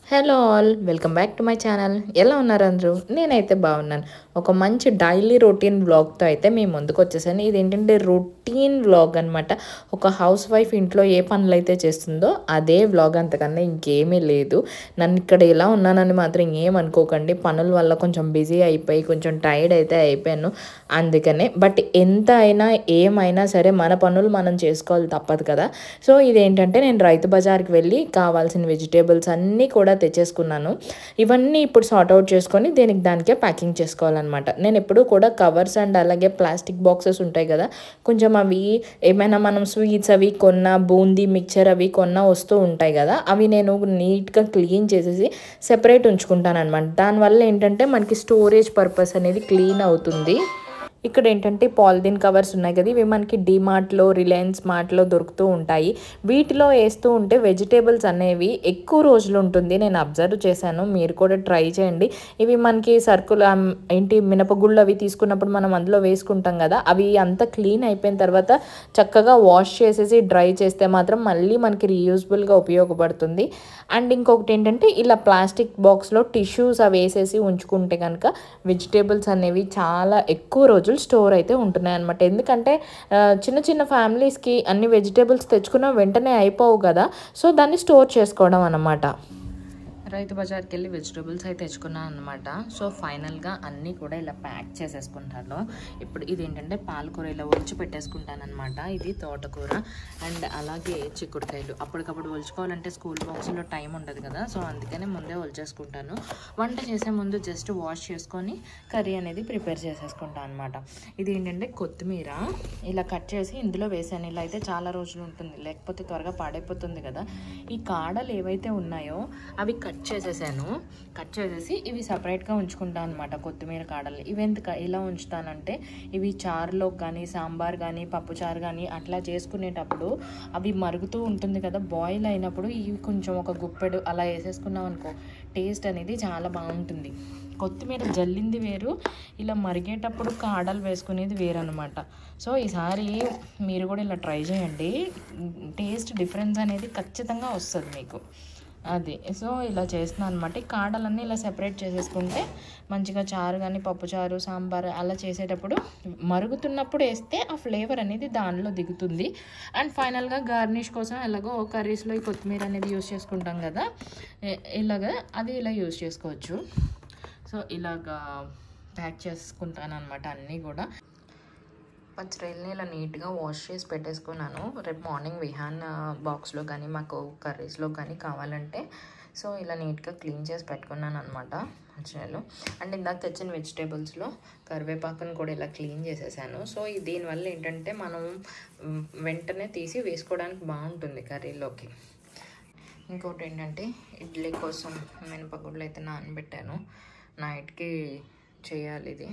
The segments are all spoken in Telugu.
Hello all welcome back to my channel ఎలా ఉన్నారు అందరూ నేనైతే బాగున్నాను ఒక మంచి డైలీ రొటీన్ వ్లాగ్తో అయితే మేము ముందుకు వచ్చేసాను ఇది ఏంటంటే రొటీన్ వ్లాగ్ అనమాట ఒక హౌస్ వైఫ్ ఇంట్లో ఏ పనులు అయితే చేస్తుందో అదే వ్లాగ్ అంతకన్నా ఇంకేమీ లేదు నన్ను ఇక్కడ ఎలా ఉన్నానని మాత్రం ఏం అనుకోకండి పనుల వల్ల కొంచెం బిజీ అయిపోయి కొంచెం టైర్డ్ అయితే అయిపోయాను అందుకనే బట్ ఎంత అయినా ఏమైనా సరే మన పనులు మనం చేసుకోవాలి తప్పదు కదా సో ఇదేంటంటే నేను రైతు బజార్కి వెళ్ళి కావాల్సిన వెజిటేబుల్స్ అన్నీ కూడా తెచ్చేసుకున్నాను ఇవన్నీ ఇప్పుడు సార్ట్ అవుట్ చేసుకొని దేనికి దానికే ప్యాకింగ్ చేసుకోవాలన్నమాట నేను ఎప్పుడూ కూడా కవర్స్ అండ్ అలాగే ప్లాస్టిక్ బాక్సెస్ ఉంటాయి కదా కొంచెం అవి ఏమైనా మనం స్వీట్స్ అవి కొన్నా బూందీ మిక్చర్ అవి కొన్నా వస్తూ ఉంటాయి కదా అవి నేను నీట్గా క్లీన్ చేసేసి సెపరేట్ ఉంచుకుంటాను అనమాట దానివల్ల ఏంటంటే మనకి స్టోరేజ్ పర్పస్ అనేది క్లీన్ అవుతుంది ఇక్కడ ఏంటంటే పాలిథిన్ కవర్స్ ఉన్నాయి కదా ఇవి మనకి డిమార్ట్లో రిలయన్స్ మార్ట్లో దొరుకుతూ ఉంటాయి వీటిలో వేస్తూ ఉంటే వెజిటేబుల్స్ అనేవి ఎక్కువ రోజులు ఉంటుంది నేను అబ్జర్వ్ చేశాను మీరు కూడా ట్రై చేయండి ఇవి మనకి సర్కుల్ ఏంటి మినపగుళ్ళు అవి తీసుకున్నప్పుడు మనం అందులో వేసుకుంటాం కదా అవి అంతా క్లీన్ అయిపోయిన తర్వాత చక్కగా వాష్ చేసేసి డ్రై చేస్తే మాత్రం మళ్ళీ మనకి రీయూజబుల్గా ఉపయోగపడుతుంది అండ్ ఇంకొకటి ఏంటంటే ఇలా ప్లాస్టిక్ బాక్స్లో టిష్యూస్ అవి వేసేసి ఉంచుకుంటే కనుక వెజిటేబుల్స్ అనేవి చాలా ఎక్కువ రోజులు స్టోర్ అయితే ఉంటున్నాయి అనమాట ఎందుకంటే ఆ, చిన్న చిన్న ఫ్యామిలీస్కి అన్ని వెజిటేబుల్స్ తెచ్చుకున్న వెంటనే అయిపోవు కదా సో దాన్ని స్టోర్ చేసుకోవడం అన్నమాట రైతు బజార్కి వెళ్ళి వెజిటేబుల్స్ అయితే తెచ్చుకున్నాను అనమాట సో ఫైనల్గా అన్నీ కూడా ఇలా ప్యాక్ చేసేసుకుంటాను ఇప్పుడు ఇది ఏంటంటే పాలకూర ఇలా ఒలిచి పెట్టేసుకుంటాను అనమాట ఇది తోటకూర అండ్ అలాగే చిక్కుడుకాయలు అప్పటికప్పుడు ఒలుచుకోవాలంటే స్కూల్ బాక్స్లో టైం ఉండదు కదా సో అందుకనే ముందే ఒలిచేసుకుంటాను వంట చేసే ముందు జస్ట్ వాష్ చేసుకొని కర్రీ అనేది ప్రిపేర్ చేసేసుకుంటాను అనమాట ఇది ఏంటంటే కొత్తిమీర ఇలా కట్ చేసి ఇందులో వేసాను ఇలా అయితే చాలా రోజులు ఉంటుంది లేకపోతే త్వరగా పాడైపోతుంది కదా ఈ కాడలు ఏవైతే ఉన్నాయో అవి కట్ చేసేసాను కట్ చేసేసి ఇవి సపరేట్గా ఉంచుకుంటాను అనమాట కొత్తిమీర కాడలు ఇవి ఎందుకు ఇలా ఉంచుతానంటే ఇవి చారులో కానీ సాంబార్ కానీ పప్పుచారు కానీ అట్లా చేసుకునేటప్పుడు అవి మరుగుతూ ఉంటుంది కదా బాయిల్ అయినప్పుడు ఇవి కొంచెం ఒక గుప్పెడు అలా వేసేసుకున్నాం అనుకో టేస్ట్ అనేది చాలా బాగుంటుంది కొత్తిమీర జల్లింది వేరు ఇలా మరిగేటప్పుడు కాడలు వేసుకునేది వేరు అనమాట సో ఈసారి మీరు కూడా ఇలా ట్రై చేయండి టేస్ట్ డిఫరెన్స్ అనేది ఖచ్చితంగా వస్తుంది మీకు అది సో ఇలా చేస్తున్నాను అనమాట ఈ కాడలన్నీ ఇలా సెపరేట్ చేసేసుకుంటే మంచిగా చారు కానీ పప్పుచారు సాంబార్ అలా చేసేటప్పుడు మరుగుతున్నప్పుడు వేస్తే ఆ ఫ్లేవర్ అనేది దానిలో దిగుతుంది అండ్ ఫైనల్గా గార్నిష్ కోసం ఎలాగో కర్రీస్లో ఈ కొత్తిమీర అనేది యూస్ చేసుకుంటాం కదా ఇ- ఇలాగా అది ఇలా యూస్ చేసుకోవచ్చు సో ఇలాగా ప్యాక్ చేసుకుంటాను అనమాట అన్నీ కూడా పచ్చిరొయ్యలని ఇలా నీట్గా వాష్ చేసి పెట్టేసుకున్నాను రేపు మార్నింగ్ విహాన్ బాక్స్లో కానీ మాకు కర్రీస్లో కానీ కావాలంటే సో ఇలా నీట్గా క్లీన్ చేసి పెట్టుకున్నాను అనమాట పచ్చిరొయ్యలు అండ్ ఇందాక తెచ్చిన వెజిటేబుల్స్లో కరివేపాకును కూడా ఇలా క్లీన్ చేసేసాను సో ఈ దీనివల్ల ఏంటంటే మనం మ్, వెంటనే తీసి వేసుకోవడానికి బాగుంటుంది కర్రీలోకి ఇంకోటి ఏంటంటే ఇడ్లీ కోసం మినపగుళ్ళు అయితే నానబెట్టాను నైట్కి చేయాలి ఇది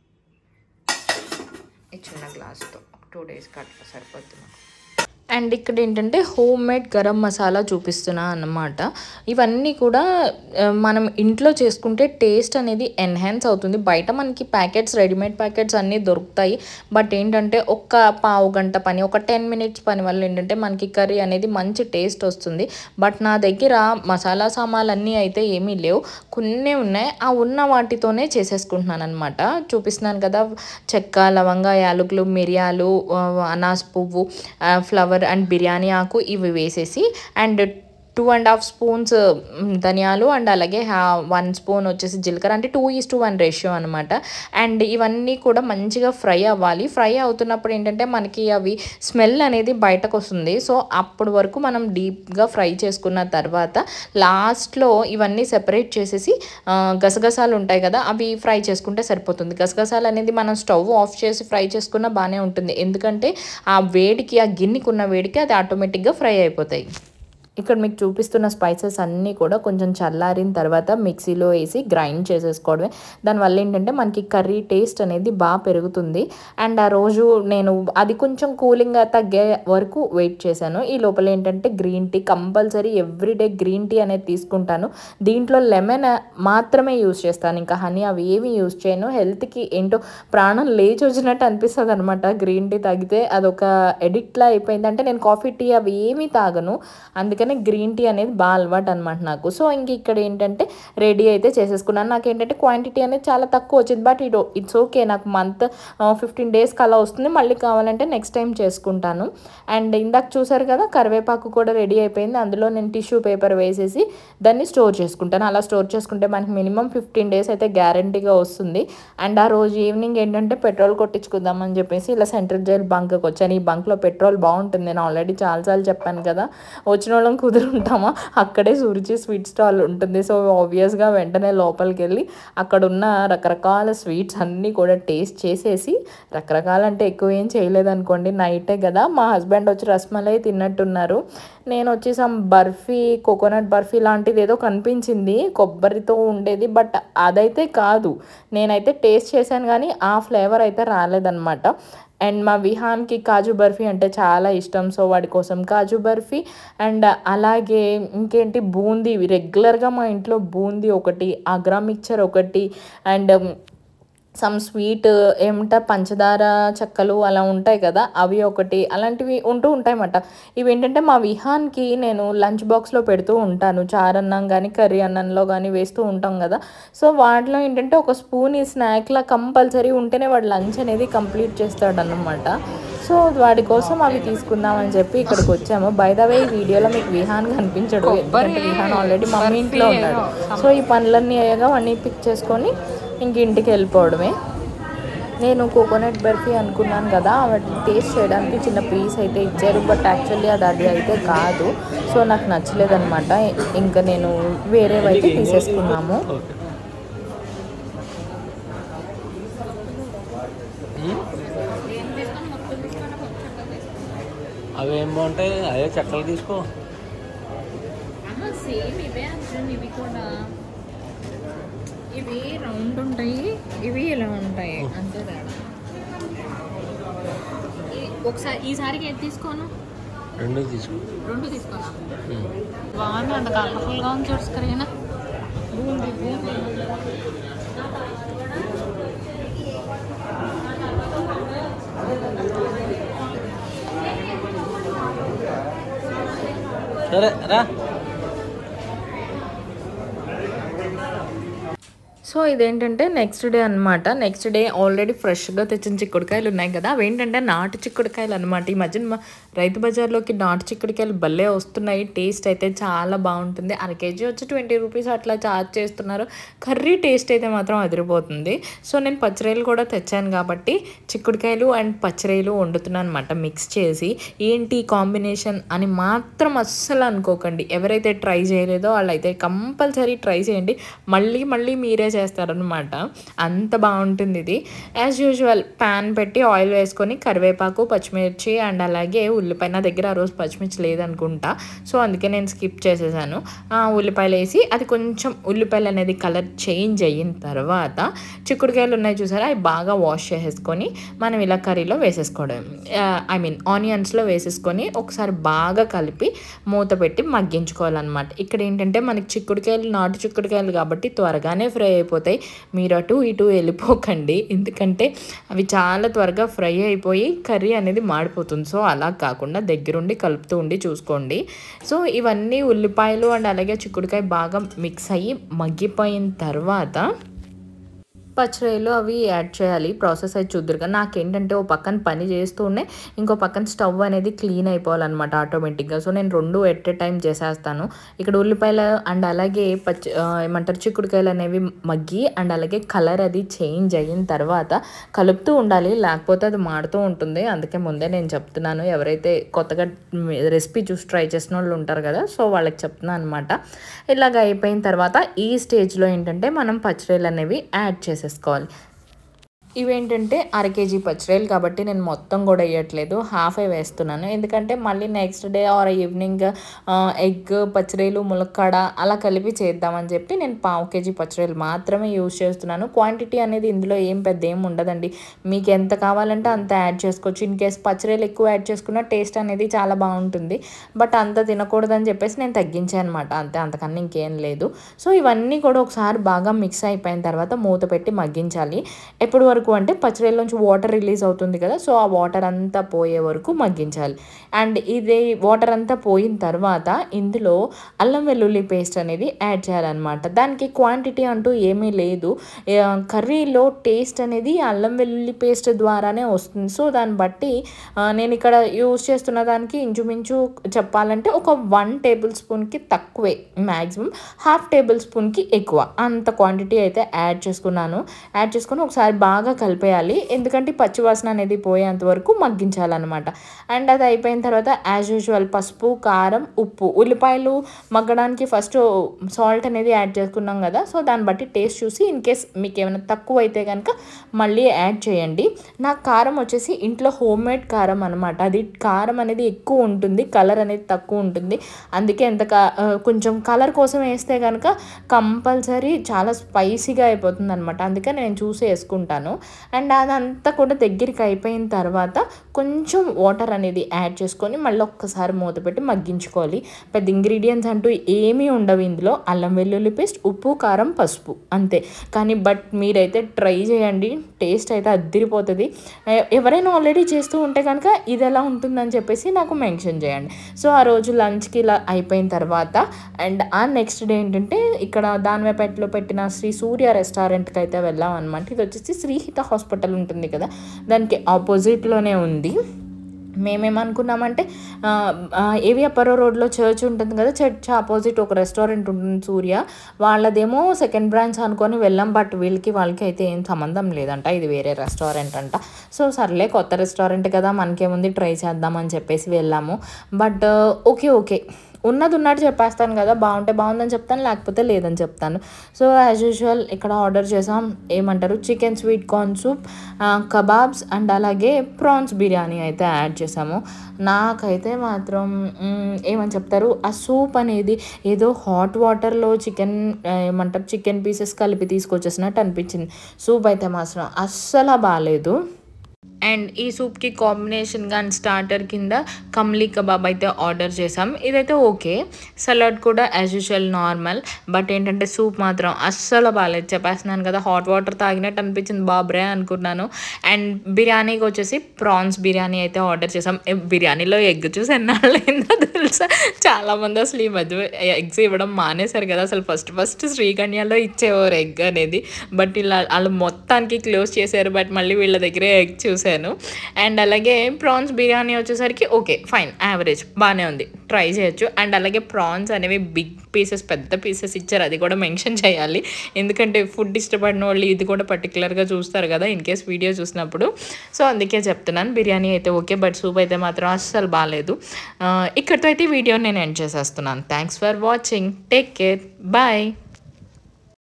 ఈ చిన్న గ్లాస్తో టూ డేస్కి అట్లా సరిపోతుంది నాకు అండ్ ఇక్కడ ఏంటంటే హోమ్ మేడ్ గరం మసాలా చూపిస్తున్నా అన్నమాట ఇవన్నీ కూడా ఆ, మనం ఇంట్లో చేసుకుంటే టేస్ట్ అనేది ఎన్హాన్స్ అవుతుంది బయట మనకి ప్యాకెట్స్ రెడీమేడ్ ప్యాకెట్స్ అన్నీ దొరుకుతాయి బట్ ఏంటంటే ఒక్క పావు గంట పని ఒక టెన్ మినిట్స్ పని వల్ల ఏంటంటే మనకి కర్రీ అనేది మంచి టేస్ట్ వస్తుంది బట్ నా దగ్గర మసాలా సామాన్లు అన్నీ అయితే ఏమీ లేవు కొన్ని ఉన్నాయి ఆ ఉన్న వాటితోనే చేసేసుకుంటున్నాను అనమాట చూపిస్తున్నాను కదా చెక్క లవంగా యాలకులు మిరియాలు ఆ, అనాస్ పువ్వు ఆ, ఫ్లవర్ అండ్ బిర్యానీ ఆకు ఇవి వేసేసి and two and half spoons ధనియాలు అండ్ అలాగే వన్ స్పూన్ వచ్చేసి జీలకర్ర అంటే two is to one ratio అనమాట అండ్ ఇవన్నీ కూడా మంచిగా ఫ్రై అవ్వాలి ఫ్రై అవుతున్నప్పుడు ఏంటంటే మనకి అవి స్మెల్ అనేది బయటకు వస్తుంది సో అప్పటి వరకు మనం డీప్గా ఫ్రై చేసుకున్న తర్వాత లాస్ట్లో ఇవన్నీ సెపరేట్ చేసేసి ఆ, గసగసాలు ఉంటాయి కదా అవి ఫ్రై చేసుకుంటే సరిపోతుంది గసగసాలు అనేది మనం స్టవ్ ఆఫ్ చేసి ఫ్రై చేసుకున్న బాగానే ఉంటుంది ఎందుకంటే ఆ వేడికి ఆ గిన్నెకి ఉన్న వేడికి అది ఆటోమేటిక్గా ఫ్రై అయిపోతాయి ఇక్కడ మీకు చూపిస్తున్న స్పైసెస్ అన్నీ కూడా కొంచెం చల్లారిన తర్వాత మిక్సీలో వేసి గ్రైండ్ చేసేసుకోవడమే దానివల్ల ఏంటంటే మనకి కర్రీ టేస్ట్ అనేది బాగా పెరుగుతుంది అండ్ ఆ రోజు నేను అది కొంచెం కూలింగ్గా తగ్గే వరకు వెయిట్ చేశాను ఈ లోపల ఏంటంటే green tea compulsory everyday green tea అనేది తీసుకుంటాను దీంట్లో లెమన్ మాత్రమే యూస్ చేస్తాను ఇంకా హనీ అవి ఏవి యూస్ చేయను హెల్త్కి ఏంటో ప్రాణం లేచి వచ్చినట్టు అనిపిస్తుంది అనమాట గ్రీన్ టీ తాగితే అదొక ఎడిక్ట్లా అయిపోయింది అంటే నేను కాఫీ టీ అవి ఏమీ తాగను అందుకని అందుకనే గ్రీన్ టీ అనేది బాగా అలవాటు అనమాట నాకు సో ఇంక ఇక్కడ ఏంటంటే రెడీ అయితే చేసేసుకున్నాను నాకు ఏంటంటే క్వాంటిటీ అనేది చాలా తక్కువ వచ్చింది బట్ ఇట్ ఇట్స్ ఓకే నాకు మంత్ ఫిఫ్టీన్ డేస్కి అలా వస్తుంది మళ్ళీ కావాలంటే నెక్స్ట్ టైం చేసుకుంటాను అండ్ ఇందాక చూసారు కదా కరివేపాకు కూడా రెడీ అయిపోయింది అందులో నేను టిష్యూ పేపర్ వేసేసి దాన్ని స్టోర్ చేసుకుంటాను అలా స్టోర్ చేసుకుంటే మనకి మినిమం ఫిఫ్టీన్ డేస్ అయితే గ్యారంటీగా వస్తుంది అండ్ ఆ రోజు ఈవినింగ్ ఏంటంటే పెట్రోల్ కొట్టించుకుందామని చెప్పేసి ఇలా సెంట్రల్ జైల్ బంక్కి వచ్చాను ఈ బంక్లో పెట్రోల్ బాగుంటుంది నేను ఆల్రెడీ చాలాసార్లు చెప్పాను కదా వచ్చిన వాళ్ళం కుదురుంటామా అక్కడే సురుచి స్వీట్ స్టాల్ ఉంటుంది సో ఆబ్వియస్గా వెంటనే లోపలికి వెళ్ళి అక్కడ ఉన్న రకరకాల స్వీట్స్ అన్నీ కూడా టేస్ట్ చేసేసి రకరకాల అంటే ఎక్కువ ఏం చేయలేదు అనుకోండి నైటే కదా మా హస్బెండ్ వచ్చి రస్మలై తిన్నట్టున్నారు నేను వచ్చి సమ్ బర్ఫీ కోకోనట్ బర్ఫీ లాంటిది ఏదో కనిపించింది కొబ్బరితో ఉండేది బట్ అదైతే కాదు నేనైతే టేస్ట్ చేశాను కానీ ఆ ఫ్లేవర్ అయితే రాలేదన్నమాట అండ్ మా విహాన్కి కాజు బర్ఫీ అంటే చాలా ఇష్టం సో వాడి కోసం కాజు బర్ఫీ అండ్ అలాగే ఇంకేంటి బూందీ రెగ్యులర్గా మా ఇంట్లో బూందీ ఒకటి అగ్రా మిక్చర్ ఒకటి అండ్ సమ్ స్వీట్ ఏమిట పంచదార చెక్కలు అలా ఉంటాయి కదా అవి ఒకటి అలాంటివి ఉంటూ ఉంటాయన్నమాట ఇవి ఏంటంటే మా విహాన్కి నేను లంచ్ బాక్స్లో పెడుతూ ఉంటాను చారన్నం కానీ కర్రీ అన్నంలో కానీ వేస్తూ ఉంటాం కదా సో వాటిలో ఏంటంటే ఒక స్పూన్ ఈ స్నాక్లా కంపల్సరీ ఉంటేనే వాడు లంచ్ అనేది కంప్లీట్ చేస్తాడు అన్నమాట సో వాడి కోసం అవి తీసుకుందామని చెప్పి ఇక్కడికి వచ్చాము బై ద వే ఈ వీడియోలో మీకు విహాన్ కనిపించడు ఎందుకంటే విహాన్ ఆల్రెడీ మమ్మీ ఇంట్లో ఉన్నాడు సో ఈ పనులన్నీ అయ్యాగా వాడిని పిక్ చేసుకొని ఇంక ఇంటికి వెళ్ళిపోవడమే నేను కోకోనట్ బర్ఫీ అనుకున్నాను కదా వాటిని టేస్ట్ చేయడానికి చిన్న పీస్ అయితే ఇచ్చారు బట్ యాక్చువల్లీ అది అది అయితే కాదు సో నాకు నచ్చలేదన్నమాట ఇంకా నేను వేరేవైతే తీసేసుకున్నాము ఓకే అవి ఏం బాగుంటాయి అదే చెక్కలు తీసుకో సేమ్ ఇవే అర్జున్ ఇవి కూడా ఇవి రౌండ్ ఉంటాయి ఇవి ఇలా ఉంటాయి అంతే తేడా ఈ- ఒకసారి ఈసారికి ఏది తీసుకోను రెండు తీసుకో రెండు తీసుకోనా ఉమ్. బాగుంది అంత కలర్ఫుల్గా ఉంది చూడు స్క్రీన్ బూంది బూంది సరే రా సో ఇదేంటంటే నెక్స్ట్ డే అనమాట నెక్స్ట్ డే ఆల్రెడీ ఫ్రెష్గా తెచ్చిన చిక్కుడుకాయలు ఉన్నాయి కదా అవి ఏంటంటే నాటు చిక్కుడుకాయలు అనమాట ఈ మధ్యన మా రైతు బజార్లోకి నాటు చిక్కుడుకాయలు భలే వస్తున్నాయి టేస్ట్ అయితే చాలా బాగుంటుంది అర కేజీ వచ్చి ట్వంటీ రూపీస్ అట్లా చార్జ్ చేస్తున్నారు కర్రీ టేస్ట్ అయితే మాత్రం అదిరిపోతుంది సో నేను పచ్చిరేలు కూడా తెచ్చాను కాబట్టి చిక్కుడుకాయలు అండ్ పచ్చిరేలు వండుతున్నాను అనమాట మిక్స్ చేసి ఏంటి కాంబినేషన్ అని మాత్రం అస్సలు అనుకోకండి ఎవరైతే ట్రై చేయలేదో వాళ్ళైతే కంపల్సరీ ట్రై చేయండి మళ్ళీ మళ్ళీ మీరే చేస్తారనమాట అంత బాగుంటుంది ఇది యాజ్ యూజువల్ ప్యాన్ పెట్టి ఆయిల్ వేసుకొని కరివేపాకు పచ్చిమిర్చి అండ్ అలాగే ఉల్లిపాయ నా దగ్గర ఆ రోజు పచ్చిమిర్చి లేదనుకుంటా సో అందుకే నేను స్కిప్ చేసేసాను ఆ ఉల్లిపాయలు వేసి అది కొంచెం ఉల్లిపాయలు అనేది కలర్ చేంజ్ అయిన తర్వాత చిక్కుడుకాయలు ఉన్నాయి చూసారా అవి బాగా వాష్ చేసేసుకొని మనం ఇలా కర్రీలో వేసేసుకోవడం ఐ మీన్ ఆనియన్స్లో వేసేసుకొని ఒకసారి బాగా కలిపి మూత పెట్టి మగ్గించుకోవాలన్నమాట ఇక్కడ ఏంటంటే మనకి చిక్కుడుకాయలు నాటు చిక్కుడుకాయలు కాబట్టి త్వరగానే ఫ్రై అయిపోతాయి మీరు అటు ఇటు వెళ్ళిపోకండి ఎందుకంటే అవి చాలా త్వరగా ఫ్రై అయిపోయి కర్రీ అనేది మాడిపోతుంది సో అలా కాకుండా దగ్గరుండి కలుపుతూ ఉండి చూసుకోండి సో ఇవన్నీ ఉల్లిపాయలు అండ్ అలాగే చిక్కుడుకాయ బాగా మిక్స్ అయ్యి మగ్గిపోయిన తర్వాత పచ్చిరొయ్యలు అవి యాడ్ చేయాలి ప్రాసెస్ అయితే చూద్దరుగా నాకేంటంటే ఓ పక్కన పని చేస్తూనే ఇంకో పక్కన స్టవ్ అనేది క్లీన్ అయిపోవాలన్నమాట ఆటోమేటిక్గా సో నేను రెండు ఎట్ ఎ టైం చేసేస్తాను ఇక్కడ ఉల్లిపాయలు అండ్ అలాగే పచ్చి ఆ, ఏమంటారు చిక్కుడుకాయలు అనేవి మగ్గి అండ్ అలాగే కలర్ అది చేంజ్ అయిన తర్వాత కలుపుతూ ఉండాలి లేకపోతే అది మాడుతూ ఉంటుంది అందుకే ముందే నేను చెప్తున్నాను ఎవరైతే కొత్తగా రెసిపీ చూసి ట్రై చేసిన వాళ్ళు ఉంటారు కదా సో వాళ్ళకి చెప్తున్నాను అనమాట ఇలాగ అయిపోయిన తర్వాత ఈ స్టేజ్లో ఏంటంటే మనం పచ్చిరొయ్యలు అనేవి యాడ్ చేసేసుకోవాలి ఇవేంటంటే అర కేజీ పచ్చిరొయ్యలు కాబట్టి నేను మొత్తం కూడా వేయట్లేదు హాఫే వేస్తున్నాను ఎందుకంటే మళ్ళీ next day or evening egg పచ్చిరొయ్యలు ములక్కాడ అలా కలిపి చేద్దామని చెప్పి నేను పావు కేజీ పచ్చిరొయ్యలు మాత్రమే యూజ్ చేస్తున్నాను క్వాంటిటీ అనేది ఇందులో ఏం పెద్ద ఏం ఉండదండి మీకు ఎంత కావాలంటే అంత యాడ్ చేసుకోవచ్చు ఇన్ కేస్ పచ్చిరొయ్యలు ఎక్కువ యాడ్ చేసుకున్న టేస్ట్ అనేది చాలా బాగుంటుంది బట్ అంత తినకూడదని చెప్పేసి నేను తగ్గించాను అనమాట అంతే అంతకన్నా ఇంకేం లేదు సో ఇవన్నీ కూడా ఒకసారి బాగా మిక్స్ అయిపోయిన తర్వాత మూత పెట్టి మగ్గించాలి ఎప్పటి వరకు ఎంతవరకు అంటే పచ్చడిలోంచి వాటర్ రిలీజ్ అవుతుంది కదా సో ఆ వాటర్ అంతా పోయే వరకు మగ్గించాలి అండ్ ఇది వాటర్ అంతా పోయిన తర్వాత ఇందులో అల్లం వెల్లుల్లి పేస్ట్ అనేది యాడ్ చేయాలన్నమాట దానికి క్వాంటిటీ అంటూ ఏమీ లేదు ఆ, కర్రీలో టేస్ట్ అనేది అల్లం వెల్లుల్లి పేస్ట్ ద్వారానే వస్తుంది సో దాన్ని బట్టి ఆ, నేను ఇక్కడ యూస్ చేస్తున్న దానికి ఇంచుమించు చెప్పాలంటే ఒక వన్ టేబుల్ స్పూన్కి తక్కువే మ్యాక్సిమం హాఫ్ టేబుల్ స్పూన్కి ఎక్కువ అంత క్వాంటిటీ అయితే యాడ్ చేసుకున్నాను యాడ్ చేసుకొని ఒకసారి బాగా కలిపేయాలి ఎందుకంటే ఈ పచ్చివాసన అనేది పోయేంత వరకు మగ్గించాలన్నమాట అండ్ అది అయిపోయిన తర్వాత యాజ్ యూజువల్ పసుపు కారం ఉప్పు ఉల్లిపాయలు మగ్గడానికి ఫస్ట్ సాల్ట్ అనేది యాడ్ చేసుకున్నాం కదా సో దాన్ని బట్టి టేస్ట్ చూసి ఇన్ కేస్ మీకు ఏమైనా తక్కువ అయితే కనుక మళ్ళీ యాడ్ చేయండి నాకు కారం వచ్చేసి ఇంట్లో హోమ్ మేడ్ కారం అనమాట అది కారం అనేది ఎక్కువ ఉంటుంది కలర్ అనేది తక్కువ ఉంటుంది అందుకే ఎంత కా- ఆ, కొంచెం కలర్ కోసం వేస్తే కనుక కంపల్సరీ చాలా స్పైసీగా అయిపోతుంది అనమాట అందుకే నేను చూసి వేసుకుంటాను అండ్ అదంతా కూడా దగ్గరికి అయిపోయిన తర్వాత కొంచెం వాటర్ అనేది యాడ్ చేసుకొని మళ్ళీ ఒక్కసారి మూత పెట్టి మగ్గించుకోవాలి పెద్ద ఇంగ్రీడియంట్స్ అంటూ ఏమీ ఉండవు ఇందులో అల్లం వెల్లుల్లి పేస్ట్ ఉప్పు కారం పసుపు అంతే కానీ బట్ మీరైతే ట్రై చేయండి టేస్ట్ అయితే అద్దరిపోతుంది ఎ- ఎవరైనా ఆల్రెడీ చేస్తూ ఉంటే కనుక ఇది ఎలా ఉంటుందని చెప్పేసి నాకు మెన్షన్ చేయండి సో ఆ రోజు లంచ్కి ఇలా అయిపోయిన తర్వాత అండ్ ఆ నెక్స్ట్ డే ఏంటంటే ఇక్కడ దానివేపేటలో పెట్టిన శ్రీ సూర్య రెస్టారెంట్కి అయితే వెళ్ళాం అనమాట ఇది వచ్చేసి శ్రీహిత హాస్పిటల్ ఉంటుంది కదా దానికి ఆపోజిట్లోనే ఉంది మేమేమనుకున్నామంటే ఆ, ఆ, ఏవి అప్పరో రోడ్లో చర్చ్ ఉంటుంది కదా చర్చ్ ఆపోజిట్ ఒక రెస్టారెంట్ ఉంటుంది సూర్య వాళ్ళదేమో సెకండ్ బ్రాంచ్ అనుకొని వెళ్ళాం బట్ వీళ్ళకి వాళ్ళకి అయితే ఏం సంబంధం లేదంట ఇది వేరే రెస్టారెంట్ అంట సో సర్లే కొత్త రెస్టారెంట్ కదా మనకేముంది ట్రై చేద్దామని చెప్పేసి వెళ్ళాము బట్ ఓకే ఓకే ఉన్నది ఉన్నట్టు చెప్పేస్తాను కదా బాగుంటే బాగుందని చెప్తాను లేకపోతే లేదని చెప్తాను సో యాజ్ యూజువల్ ఇక్కడ ఆర్డర్ చేసాం ఏమంటారు chicken sweet corn soup kebabs and అలాగే ప్రాన్స్ బిర్యానీ అయితే యాడ్ చేసాము నాకైతే మాత్రం మ్, ఏమని చెప్తారు ఆ సూప్ అనేది ఏదో హాట్ వాటర్లో చికెన్ ఏమంటారు చికెన్ పీసెస్ కలిపి తీసుకొచ్చేసినట్టు అనిపించింది సూప్ అయితే మాత్రం అస్సలు బాగాలేదు అండ్ ఈ సూప్కి కాంబినేషన్ కానీ స్టార్టర్ కింద కమ్లీ కబాబ్ అయితే ఆర్డర్ చేసాం ఇదైతే ఓకే సలాడ్ కూడా యాజ్ యూజువల్ నార్మల్ బట్ ఏంటంటే సూప్ మాత్రం అస్సలు బాగాలేదు చెప్పేస్తున్నాను కదా హాట్ వాటర్ తాగినట్టు అనిపించింది బాబ్రే అనుకున్నాను అండ్ బిర్యానీకి వచ్చేసి ప్రాన్స్ బిర్యానీ అయితే ఆర్డర్ చేసాం ఏ, బిర్యానీలో ఎగ్ చూసి ఎన్నాళ్ళైందో తెలుసా చాలామంది అసలు ఈ మధ్య ఎగ్స్ ఇవ్వడం మానేశారు కదా అసలు ఫస్ట్ ఫస్ట్ శ్రీకన్యాలో ఇచ్చేవారు ఎగ్ అనేది బట్ ఇలా వాళ్ళు మొత్తానికి క్లోజ్ చేశారు బట్ మళ్ళీ వీళ్ళ దగ్గరే ఎగ్ చూశాను అండ్ అలాగే ప్రాన్స్ బిర్యానీ వచ్చేసరికి ఓకే ఫైన్ యావరేజ్ బాగానే ఉంది ట్రై చేయొచ్చు అండ్ అలాగే ప్రాన్స్ అనేవి బిగ్ పీసెస్ పెద్ద పీసెస్ ఇచ్చారు అది కూడా మెన్షన్ చేయాలి ఎందుకంటే ఫుడ్ ఇష్టపడిన వాళ్ళు ఇది కూడా పర్టికులర్గా చూస్తారు కదా ఇన్ కేస్ వీడియో చూసినప్పుడు సో అందుకే చెప్తున్నాను బిర్యానీ అయితే ఓకే బట్ సూప్ అయితే మాత్రం అస్సలు బాగాలేదు ఆ, ఇక్కడితో అయితే ఈ వీడియో నేను ఎండ్ చేసేస్తున్నాను thanks for watching take care bye